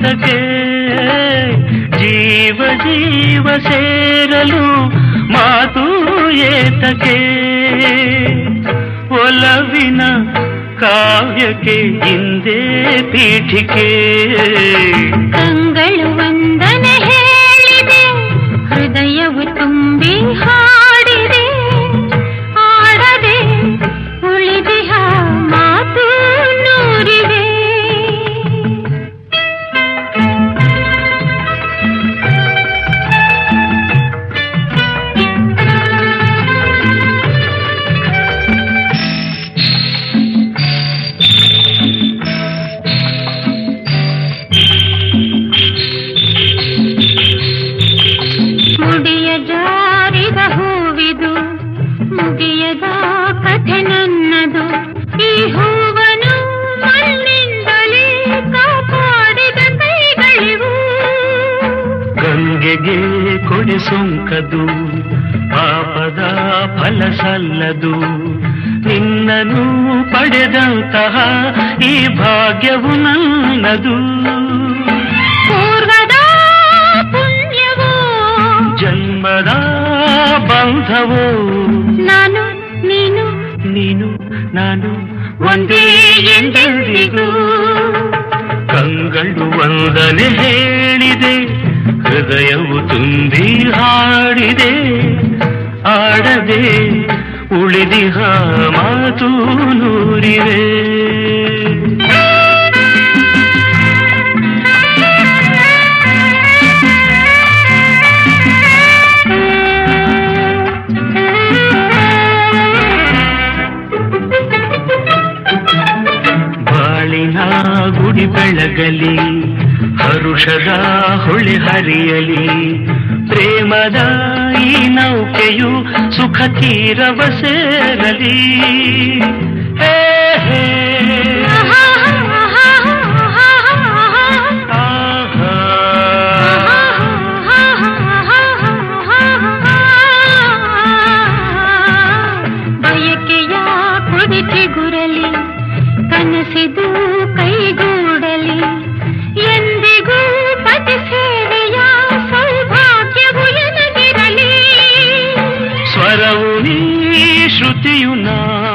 ಏತಕೆ ಜೀವ ಜೀವ ಸೇರಲು ಮಾತು ಏತಕೆ ಒಲವಿನ ಕಾವ್ಯಕ್ಕೆ ಹಿಂದೆ ಪೀಠಿಕೆ ಕಂಗಳು ವಂದನೆ ಹೇಳಿದೆ ಹೃದಯವು ತುಂಬಿ ಹಾಡಿದೆ ಆಡದೆ ಉಳಿದಿಹ ಮಾತು ನೂರಿವೆ ಮುಡಿಯ ಜಾರಿದ ಹೂವಿದು ಮುಗಿಯದ ಕಥೆ ನನ್ನದು ಈ ಹೂವನು ಮಣ್ಣಿಂದಲೇ ಕಾಪಾಡಿದ ಕೈಗಳಿವು ಗಂಗೆಗೆ ಕೊಡೆ ಸೊಂಕದು ಪಾಪದ ಫಲ ಸಲ್ಲದು ನಿನ್ನನು ಪಡೆದಂತಹ ಈ ಭಾಗ್ಯವು ನನ್ನದು ಪೂರ್ವದ ಪುಣ್ಯವು ಜನ್ಮದ ಬಂಧವು ನಾನು ನೀನು ನೀನು ನಾನು ಒಂದೇ ಎಂದೆಂದಿಗೂ ಕಂಗಳು ವಂದನೆ ಹೇಳಿದೆ ಹೃದಯವು ತುಂಬಿ ಹಾಡಿದೆ ಆಡದೆ ಉಳಿದಿಹ ಮಾತು ನೂರಿವೆ ಬಾಳಿನ ಗುಡಿ ಬೆಳಗಲಿ ಹರುಷದ ಹೊಳೆ ಹರಿಯಲಿ ಪ್ರೇಮದ ಈ ನೌಕೆಯು ಸುಖ ತೀರವ ಸೇರಲಿ ಹೇ ಹೇ. ಆಹಾ. ಬಯಕೆಯ ಕುಡಿಚಿಗುರಲಿ ಕನಸಿದು ಕೈಗೂಡಲಿ ಎಂದಿಗೂ ಪತಿ ಸೇವೆಯ ಸೌಭಾಗ್ಯವು ಎನಗಿರಲಿ ಸ್ವರವು ನೀ ಶ್ರುತಿಯು ನಾ